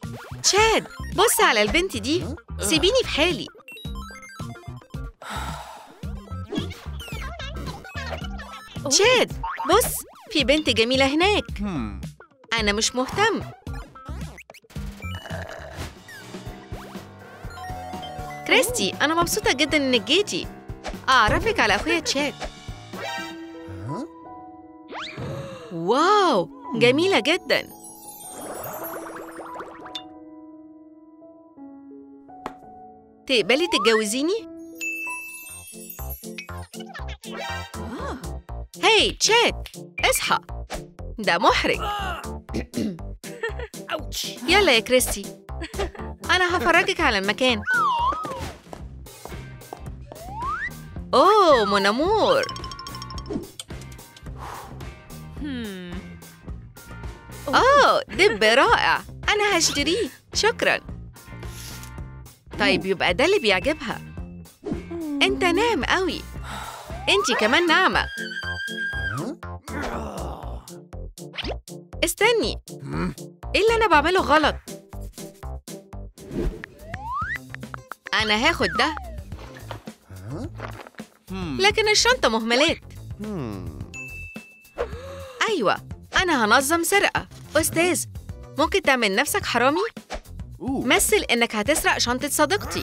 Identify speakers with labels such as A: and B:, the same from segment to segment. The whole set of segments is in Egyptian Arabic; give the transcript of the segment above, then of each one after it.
A: تشاد بص على البنت دي سيبيني في حالي تشاد بص في بنت جميلة هناك أنا مش مهتم كريستي أنا مبسوطة جدا إنك جيتي أعرفك على أخويا تشاد واو جميلة جدا تقبلي تتجوزيني؟ هاي تشاد اصحى ده محرج يلا يا كريستي أنا هفرجك على المكان أوه منامور أوه دب رائع أنا هشتريه شكرا طيب يبقى ده اللي بيعجبها أنت ناعم قوي أنت كمان ناعمة استني إيه اللي أنا بعمله غلط أنا هاخد ده لكن الشنطة مهملات أيوة أنا هنظم سرقة أستاذ ممكن تعمل نفسك حرامي؟ مثل إنك هتسرق شنطة صديقتي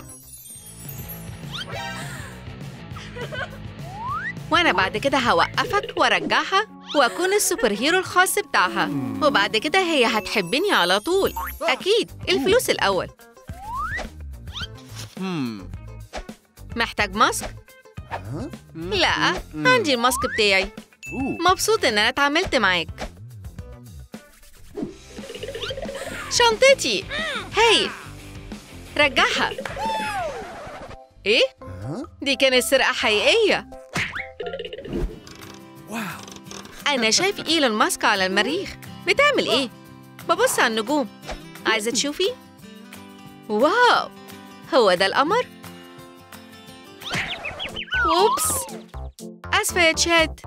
A: وأنا بعد كده هوقفك وأرجعها وأكون السوبر هيرو الخاص بتاعها وبعد كده هي هتحبني على طول أكيد الفلوس الأول محتاج ماسك؟ لا عندي الماسك بتاعي مبسوط إن أنا اتعاملت معاك شنطتي هاي رجعها إيه؟ دي كانت سرقة حقيقية أنا شايف إيلون ماسك على المريخ بتعمل إيه؟ ببص على النجوم عايزة تشوفي؟ واو هو ده القمر؟ أوبس آسفة يا تشاد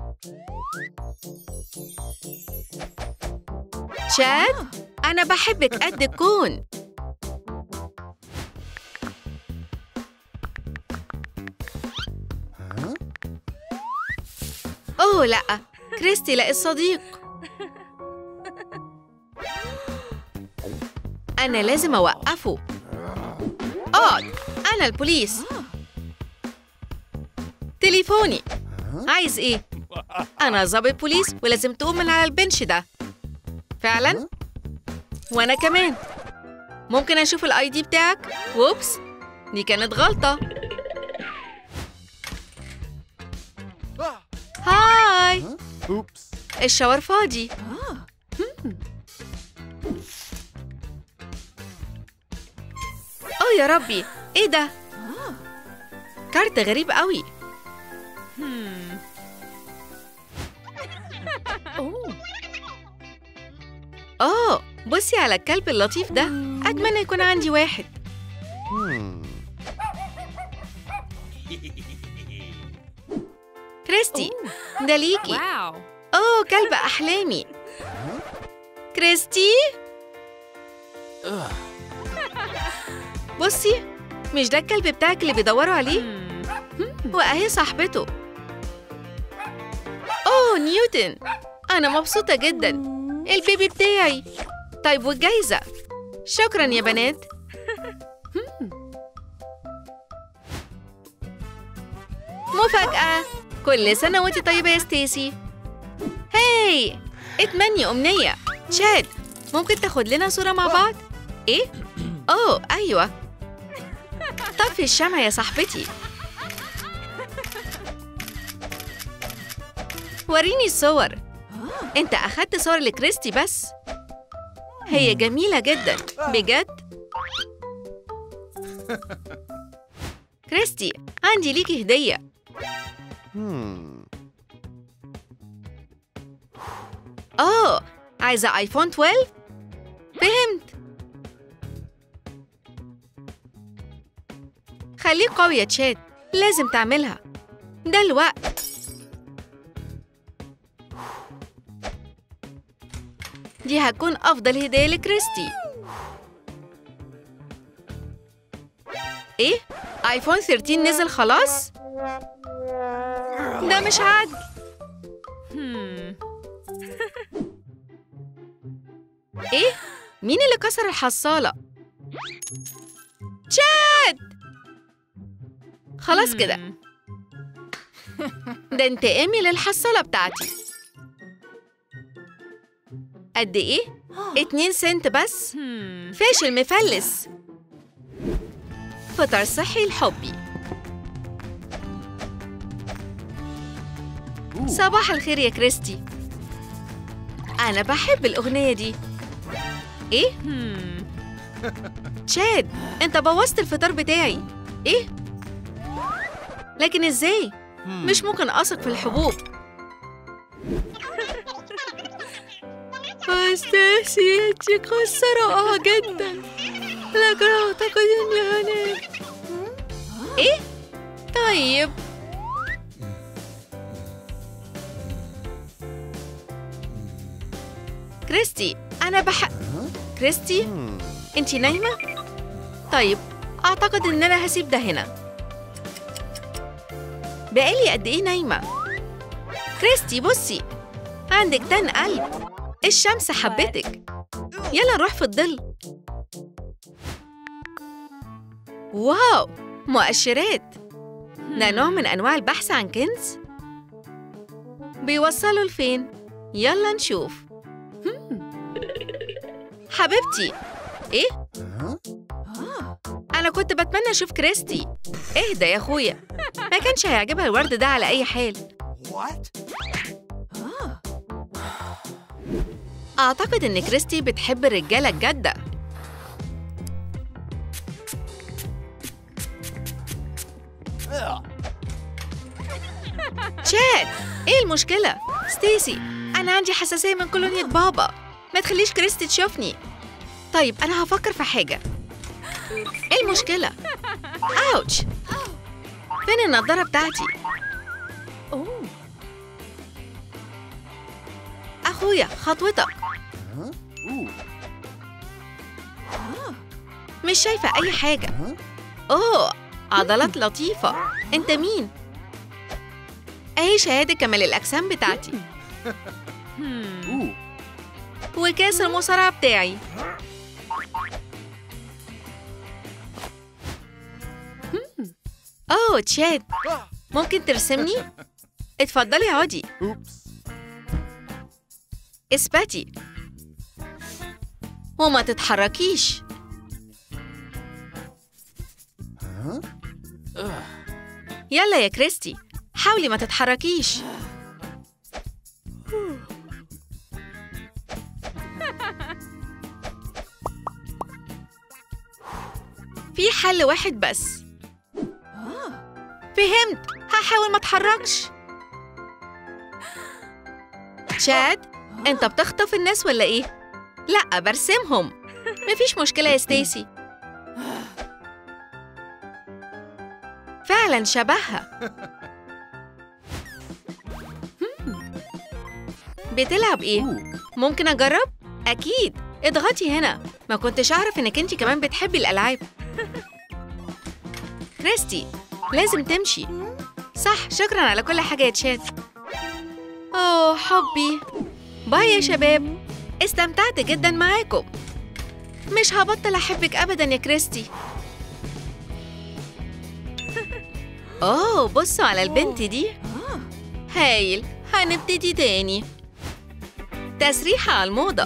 A: تشاد أنا بحبك قد الكون أوه لأ كريستي لقى الصديق أنا لازم أوقفه اقعد أنا البوليس تليفوني عايز إيه؟ أنا ضابط بوليس ولازم تقوم من على البنش ده فعلا؟ وأنا كمان ممكن أشوف الآي دي بتاعك؟ ووبس دي كانت غلطة هاي
B: Oops.
A: الشاور فاضي اوه يا ربي ايه ده كارت غريب قوي اوه بصي على الكلب اللطيف ده اتمنى يكون عندي واحد
B: Hmm.
A: كريستي ده ليكي
C: Wow.
A: اوه كلب احلامي كريستي بصي مش ده الكلب بتاعك اللي بيدوروا عليه واهي صاحبته اوه نيوتن انا مبسوطه جدا البيبي بتاعي طيب والجايزه شكرا يا بنات مفاجأة كل سنة وانت طيبة يا ستيسي هاي اتمني أمنية شاد ممكن تاخد لنا صورة مع بعض؟ إيه؟ أوه أيوة طفي الشمع يا صاحبتي وريني الصور انت أخدت صور لكريستي بس هي جميلة جدا بجد كريستي عندي ليكي هدية
B: Hmm.
A: اوه عايزة ايفون 12 فهمت خليك قوي يا تشاد لازم تعملها ده الوقت دي هتكون افضل هدية لكريستي ايه ايفون 13 نزل خلاص ده مش عدل ايه مين اللي كسر الحصالة تشاد خلاص كده ده انتقامي للحصالة بتاعتي قد ايه؟ اتنين سنت بس؟ فاشل مفلس فطار صحي لحبي صباح الخير يا كريستي أنا بحب الأغنية دي إيه؟ تشاد أنت بوظت الفطار بتاعي إيه؟ لكن إزاي؟ مش ممكن أثق في الحبوب ستاسي انتي قصة رائعة جدا لكن أعتقد إني هنام إيه؟ طيب كريستي أنا بح كريستي
B: Hmm.
A: انتي نايمة؟ طيب أعتقد إن أنا هسيب ده هنا بقالي قد إيه نايمة؟ كريستي بصي عندك تن قلب الشمس حبتك يلا نروح في الظل واو مؤشرات ده نوع من أنواع البحث عن كنز بيوصلوا لفين؟ يلا نشوف حبيبتي ايه؟ أنا كنت بتمنى أشوف كريستي اهدى يا أخويا ما كانش هيعجبها الورد ده على أي حال
B: What?
A: أعتقد إن كريستي بتحب الرجالة الجادة شاد إيه المشكلة؟ ستيسي أنا عندي حساسية من كولونيا بابا ما تخليش كريستي تشوفني طيب أنا هفكر في حاجة إيه المشكلة؟ أوتش فين النضارة بتاعتي؟ أخويا خطوتك
B: Huh? Ooh.
A: مش شايفة أي حاجة
B: Huh?
A: أوه عضلات لطيفة أنت مين؟ أهي شهادة كمال الأجسام بتاعتي
B: Ooh.
A: وكاس المصارعة بتاعي أوه تشاد ممكن ترسمني؟ اتفضلي اقعدي
B: Oops.
A: اثبتي وما تتحركيش
B: Huh?
A: يلا يا كريستي حاولي ما تتحركيش في حل واحد بس فهمت هحاول ما اتحركش شاد انت بتخطف الناس ولا ايه لا برسمهم مفيش مشكله يا ستيسي فعلا شبهها هم. بتلعب ايه
B: Ooh.
A: ممكن اجرب اكيد اضغطي هنا ما كنتش اعرف انك انت كمان بتحبي الالعاب كريستي لازم تمشي صح شكرا على كل حاجه يا تشات اوه حبي باي يا شباب استمتعت جدا معاكم مش هبطل احبك ابدا يا كريستي اوه بصوا على البنت دي هايل هنبتدي تاني تسريحة على الموضة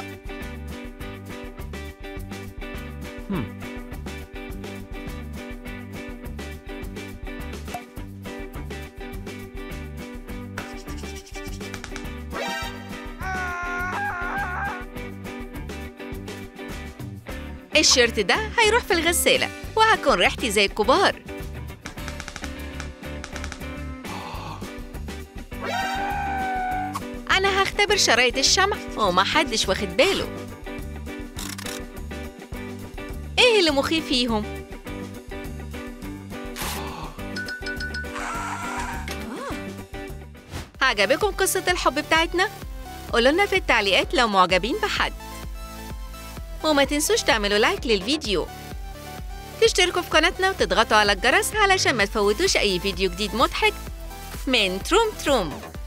A: الشيرت ده هيروح في الغسالة وهكون ريحتي زي الكبار أنا هختبر شرايط الشمع ومحدش واخد باله إيه اللي مخيف فيهم؟ عجبكم قصة الحب بتاعتنا؟ قولوا لنا في التعليقات لو معجبين بحد وما تنسوش تعملوا لايك للفيديو تشتركوا في قناتنا وتضغطوا على الجرس علشان ما تفوتوش أي فيديو جديد مضحك من تروم تروم